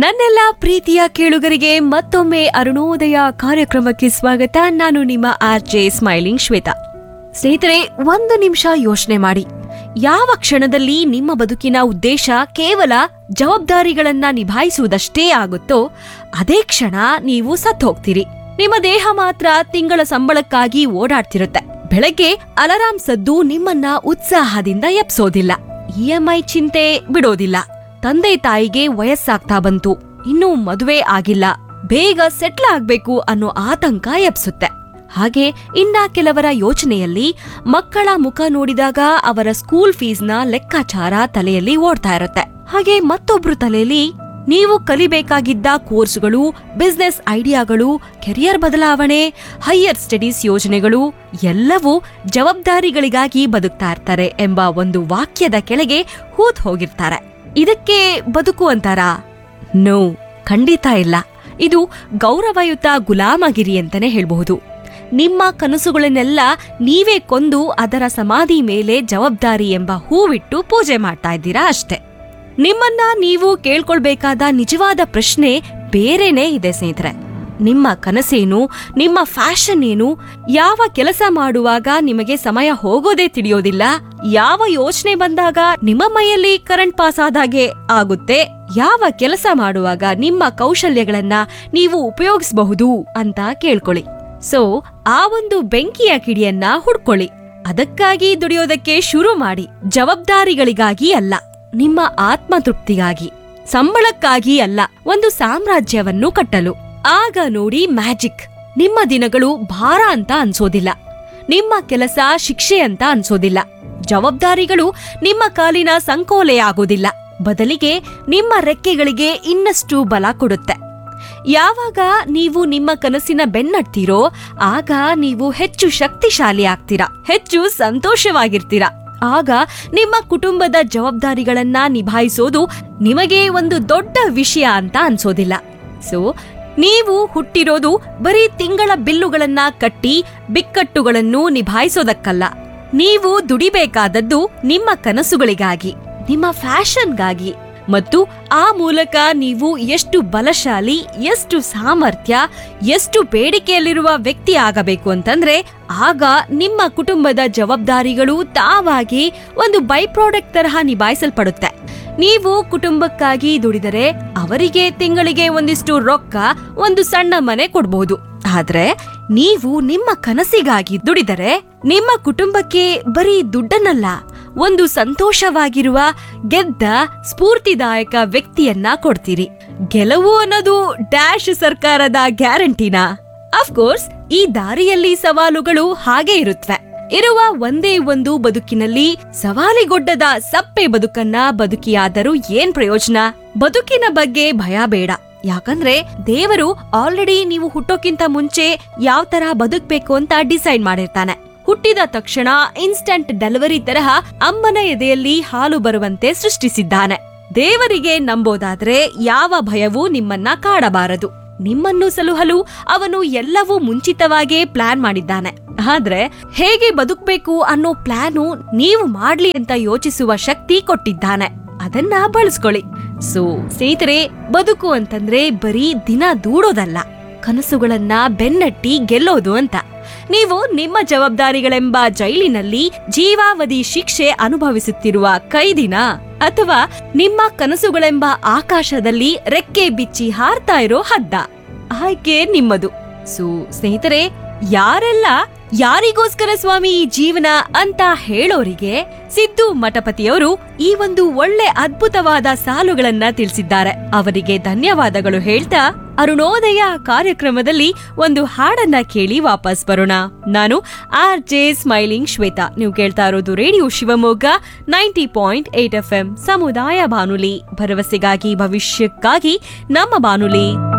ನನ್ನೆಲ್ಲ ಪ್ರೀತಿಯ ಕೇಳುಗರಿಗೆ ಮತ್ತೊಮ್ಮೆ ಅರುಣೋದಯ ಕಾರ್ಯಕ್ರಮಕ್ಕೆ ಸ್ವಾಗತ ನಾನು ನಿಮ್ಮ ಆರ್ ಜೆ ಸ್ಮೈಲಿಂಗ್ ಶ್ವೇತಾ ಸ್ನೇಹಿತರೆ ಒಂದು ನಿಮಿಷ ಯೋಚನೆ ಮಾಡಿ ಯಾವ ಕ್ಷಣದಲ್ಲಿ ನಿಮ್ಮ ಬದುಕಿನ ಉದ್ದೇಶ ಕೇವಲ ಜವಾಬ್ದಾರಿಗಳನ್ನ ನಿಭಾಯಿಸುವುದಷ್ಟೇ ಆಗುತ್ತೋ ಅದೇ ಕ್ಷಣ ನೀವು ಸತ್ ಹೋಗ್ತೀರಿ ನಿಮ್ಮ ದೇಹ ಮಾತ್ರ ತಿಂಗಳ ಸಂಬಳಕ್ಕಾಗಿ ಓಡಾಡ್ತಿರುತ್ತೆ ಬೆಳಗ್ಗೆ ಅಲಾರಾಂ ಸದ್ದು ನಿಮ್ಮನ್ನ ಉತ್ಸಾಹದಿಂದ ಎಪ್ಸೋದಿಲ್ಲ ಇಎಂಐ ಚಿಂತೆ ಬಿಡೋದಿಲ್ಲ ತಂದೆ ತಾಯಿಗೆ ವಯಸ್ಸಾಗ್ತಾ ಬಂತು ಇನ್ನೂ ಮದುವೆ ಆಗಿಲ್ಲ ಬೇಗ ಸೆಟ್ಲ್ ಆಗ್ಬೇಕು ಅನ್ನೋ ಆತಂಕ ಎಬ್ಸುತ್ತೆ ಹಾಗೆ ಇನ್ನ ಕೆಲವರ ಯೋಚನೆಯಲ್ಲಿ ಮಕ್ಕಳ ಮುಖ ನೋಡಿದಾಗ ಅವರ ಸ್ಕೂಲ್ ಫೀಸ್ನ ಲೆಕ್ಕಾಚಾರ ತಲೆಯಲ್ಲಿ ಓಡ್ತಾ ಇರುತ್ತೆ ಹಾಗೆ ಮತ್ತೊಬ್ರು ತಲೆಯಲ್ಲಿ ನೀವು ಕಲಿಬೇಕಾಗಿದ್ದ ಕೋರ್ಸ್ಗಳು ಬಿಸ್ನೆಸ್ ಐಡಿಯಾಗಳು ಕೆರಿಯರ್ ಬದಲಾವಣೆ ಹೈಯರ್ ಸ್ಟಡೀಸ್ ಯೋಜನೆಗಳು ಎಲ್ಲವೂ ಜವಾಬ್ದಾರಿಗಳಿಗಾಗಿ ಬದುಕ್ತಾ ಇರ್ತಾರೆ ಎಂಬ ಒಂದು ವಾಕ್ಯದ ಕೆಳಗೆ ಹೂತ್ ಹೋಗಿರ್ತಾರೆ ಇದಕ್ಕೆ ಬದುಕು ಅಂತಾರಾ ನೋ ಖಂಡಿತ ಇಲ್ಲ ಇದು ಗೌರವಯುತ ಗುಲಾಮಗಿರಿ ಅಂತಾನೆ ಹೇಳ್ಬಹುದು ನಿಮ್ಮ ಕನಸುಗಳನ್ನೆಲ್ಲ ನೀವೇ ಕೊಂದು ಅದರ ಸಮಾಧಿ ಮೇಲೆ ಜವಾಬ್ದಾರಿ ಎಂಬ ಹೂವಿಟ್ಟು ಪೂಜೆ ಮಾಡ್ತಾ ಇದ್ದೀರಾ ಅಷ್ಟೇ ನಿಮ್ಮನ್ನ ನೀವು ಕೇಳ್ಕೊಳ್ಬೇಕಾದ ನಿಜವಾದ ಪ್ರಶ್ನೆ ಬೇರೆನೇ ಇದೆ ಸ್ನೇಹಿತರೆ ನಿಮ್ಮ ಕನಸೇನು ನಿಮ್ಮ ಫ್ಯಾಷನ್ ಏನು ಯಾವ ಕೆಲಸ ಮಾಡುವಾಗ ನಿಮಗೆ ಸಮಯ ಹೋಗೋದೇ ತಿಳಿಯೋದಿಲ್ಲ ಯಾವ ಯೋಚನೆ ಬಂದಾಗ ನಿಮ್ಮ ಮೈಯಲ್ಲಿ ಕರೆಂಟ್ ಪಾಸ್ ಆದಾಗೆ ಆಗುತ್ತೆ ಯಾವ ಕೆಲಸ ಮಾಡುವಾಗ ನಿಮ್ಮ ಕೌಶಲ್ಯಗಳನ್ನ ನೀವು ಉಪಯೋಗಿಸಬಹುದು ಅಂತ ಕೇಳ್ಕೊಳ್ಳಿ ಸೊ ಆ ಒಂದು ಬೆಂಕಿಯ ಕಿಡಿಯನ್ನ ಹುಡ್ಕೊಳ್ಳಿ ಅದಕ್ಕಾಗಿ ದುಡಿಯೋದಕ್ಕೆ ಶುರು ಮಾಡಿ ಜವಾಬ್ದಾರಿಗಳಿಗಾಗಿ ಅಲ್ಲ ನಿಮ್ಮ ಆತ್ಮತೃಪ್ತಿಗಾಗಿ ಸಂಬಳಕ್ಕಾಗಿ ಅಲ್ಲ ಒಂದು ಸಾಮ್ರಾಜ್ಯವನ್ನು ಕಟ್ಟಲು ಆಗ ನೋಡಿ ಮ್ಯಾಜಿಕ್ ನಿಮ್ಮ ದಿನಗಳು ಭಾರ ಅಂತ ಅನ್ಸೋದಿಲ್ಲ ನಿಮ್ಮ ಕೆಲಸ ಶಿಕ್ಷೆ ಅಂತ ಅನ್ಸೋದಿಲ್ಲ ಜವಾಬ್ದಾರಿಗಳು ನಿಮ್ಮ ಕಾಲಿನ ಸಂಕೋಲೆ ಆಗೋದಿಲ್ಲ ಬದಲಿಗೆ ನಿಮ್ಮ ರೆಕ್ಕೆಗಳಿಗೆ ಇನ್ನಷ್ಟು ಬಲ ಕೊಡುತ್ತೆ ಯಾವಾಗ ನೀವು ನಿಮ್ಮ ಕನಸಿನ ಬೆನ್ನಟ್ತೀರೋ ಆಗ ನೀವು ಹೆಚ್ಚು ಶಕ್ತಿಶಾಲಿ ಆಗ್ತೀರಾ ಹೆಚ್ಚು ಸಂತೋಷವಾಗಿರ್ತೀರಾ ಆಗ ನಿಮ್ಮ ಕುಟುಂಬದ ಜವಾಬ್ದಾರಿಗಳನ್ನ ನಿಭಾಯಿಸೋದು ನಿಮಗೆ ಒಂದು ದೊಡ್ಡ ವಿಷಯ ಅಂತ ಅನ್ಸೋದಿಲ್ಲ ಸೊ ನೀವು ಹುಟ್ಟಿರೋದು ಬರೀ ತಿಂಗಳ ಬಿಲ್ಲುಗಳನ್ನ ಕಟ್ಟಿ ಬಿಕ್ಕಟ್ಟುಗಳನ್ನು ನಿಭಾಯಿಸೋದಕ್ಕಲ್ಲ ನೀವು ದುಡಿಬೇಕಾದದ್ದು ನಿಮ್ಮ ಕನಸುಗಳಿಗಾಗಿ ನಿಮ್ಮ ಫ್ಯಾಷನ್ಗಾಗಿ ಮತ್ತು ಆ ಮೂಲಕ ನೀವು ಎಷ್ಟು ಬಲಶಾಲಿ ಎಷ್ಟು ಸಾಮರ್ಥ್ಯ ಎಷ್ಟು ಬೇಡಿಕೆಯಲ್ಲಿರುವ ವ್ಯಕ್ತಿ ಆಗಬೇಕು ಅಂತಂದ್ರೆ ಆಗ ನಿಮ್ಮ ಕುಟುಂಬದ ಜವಾಬ್ದಾರಿಗಳು ತಾವಾಗಿ ಒಂದು ಬೈ ಪ್ರಾಡಕ್ಟ್ ತರಹ ನಿಭಾಯಿಸಲ್ಪಡುತ್ತೆ ನೀವು ಕುಟುಂಬಕ್ಕಾಗಿ ದುಡಿದರೆ ಅವರಿಗೆ ತಿಂಗಳಿಗೆ ಒಂದಿಷ್ಟು ರೊಕ್ಕ ಒಂದು ಸಣ್ಣ ಮನೆ ಕೊಡ್ಬಹುದು ಆದ್ರೆ ನೀವು ನಿಮ್ಮ ಕನಸಿಗಾಗಿ ದುಡಿದರೆ ನಿಮ್ಮ ಕುಟುಂಬಕ್ಕೆ ಬರೀ ದುಡ್ಡನ್ನಲ್ಲ ಒಂದು ಸಂತೋಷವಾಗಿರುವ ಗೆದ್ದ ಸ್ಫೂರ್ತಿದಾಯಕ ವ್ಯಕ್ತಿಯನ್ನ ಕೊಡ್ತೀರಿ ಗೆಲುವು ಅನ್ನೋದು ಡ್ಯಾಶ್ ಸರ್ಕಾರದ ಗ್ಯಾರಂಟಿನಾ ಅಫ್ಕೋರ್ಸ್ ಈ ದಾರಿಯಲ್ಲಿ ಸವಾಲುಗಳು ಹಾಗೆ ಇರುತ್ತವೆ ಇರುವ ಒಂದೇ ಒಂದು ಬದುಕಿನಲ್ಲಿ ಸವಾಲಿಗೊಡ್ಡದ ಸಪ್ಪೆ ಬದುಕನ್ನ ಬದುಕಿಯಾದರೂ ಏನ್ ಪ್ರಯೋಜನ ಬದುಕಿನ ಬಗ್ಗೆ ಭಯ ಬೇಡ ಯಾಕಂದ್ರೆ ದೇವರು ಆಲ್ರೆಡಿ ನೀವು ಹುಟ್ಟೋಕ್ಕಿಂತ ಮುಂಚೆ ಯಾವ ತರ ಬದುಕ್ಬೇಕು ಅಂತ ಡಿಸೈಡ್ ಮಾಡಿರ್ತಾನೆ ಹುಟ್ಟಿದ ತಕ್ಷಣ ಇನ್ಸ್ಟಂಟ್ ಡೆಲಿವರಿ ತರಹ ಅಮ್ಮನ ಎದೆಯಲ್ಲಿ ಹಾಲು ಬರುವಂತೆ ಸೃಷ್ಟಿಸಿದ್ದಾನೆ ದೇವರಿಗೆ ನಂಬೋದಾದ್ರೆ ಯಾವ ಭಯವೂ ನಿಮ್ಮನ್ನ ಕಾಡಬಾರದು ನಿಮ್ಮನ್ನು ಸಲುಹಲು ಅವನು ಎಲ್ಲವೂ ಮುಂಚಿತವಾಗೇ ಪ್ಲಾನ್ ಮಾಡಿದ್ದಾನೆ ಆದ್ರೆ ಹೇಗೆ ಬದುಕ್ಬೇಕು ಅನ್ನೋ ಪ್ಲಾನು ನೀವು ಮಾಡ್ಲಿ ಅಂತ ಯೋಚಿಸುವ ಶಕ್ತಿ ಕೊಟ್ಟಿದ್ದಾನೆ ಅದನ್ನ ಬಳಸ್ಕೊಳ್ಳಿ ಸೊ ಸ್ನೇಹಿತರೆ ಬದುಕು ಅಂತಂದ್ರೆ ಬರೀ ದಿನ ದೂಡೋದಲ್ಲ ಕನಸುಗಳನ್ನ ಬೆನ್ನಟ್ಟಿ ಗೆಲ್ಲೋದು ಅಂತ ನೀವು ನಿಮ್ಮ ಜವಾಬ್ದಾರಿಗಳೆಂಬ ಜೈಲಿನಲ್ಲಿ ಜೀವಾವಧಿ ಶಿಕ್ಷೆ ಅನುಭವಿಸುತ್ತಿರುವ ಕೈದಿನ ಅಥವಾ ನಿಮ್ಮ ಕನಸುಗಳೆಂಬ ಆಕಾಶದಲ್ಲಿ ರೆಕ್ಕೆ ಬಿಚ್ಚಿ ಹಾರ್ತಾ ಇರೋ ಹದ್ದ ಆಯ್ಕೆ ನಿಮ್ಮದು ಸೊ ಸ್ನೇಹಿತರೆ ಯಾರೆಲ್ಲ ಯಾರಿಗೋಸ್ಕರ ಸ್ವಾಮಿ ಈ ಜೀವನ ಅಂತ ಹೇಳೋರಿಗೆ ಸಿದ್ದು ಮಠಪತಿಯವರು ಈ ಒಂದು ಒಳ್ಳೆ ಅದ್ಭುತವಾದ ಸಾಲುಗಳನ್ನ ತಿಳಿಸಿದ್ದಾರೆ ಅವರಿಗೆ ಧನ್ಯವಾದಗಳು ಹೇಳ್ತಾ ಅರುಣೋದಯ ಕಾರ್ಯಕ್ರಮದಲ್ಲಿ ಒಂದು ಹಾಡನ್ನ ಕೇಳಿ ವಾಪಸ್ ಬರೋಣ ನಾನು ಆರ್ ಜೆ ಸ್ಮೈಲಿಂಗ್ ಶ್ವೇತಾ ನೀವು ಕೇಳ್ತಾ ಇರೋದು radio Shivamogga ninety point eight F M ಸಮುದಾಯ ಬಾನುಲಿ ಭರವಸೆಗಾಗಿ ಭವಿಷ್ಯಕ್ಕಾಗಿ ನಮ್ಮ ಬಾನುಲಿ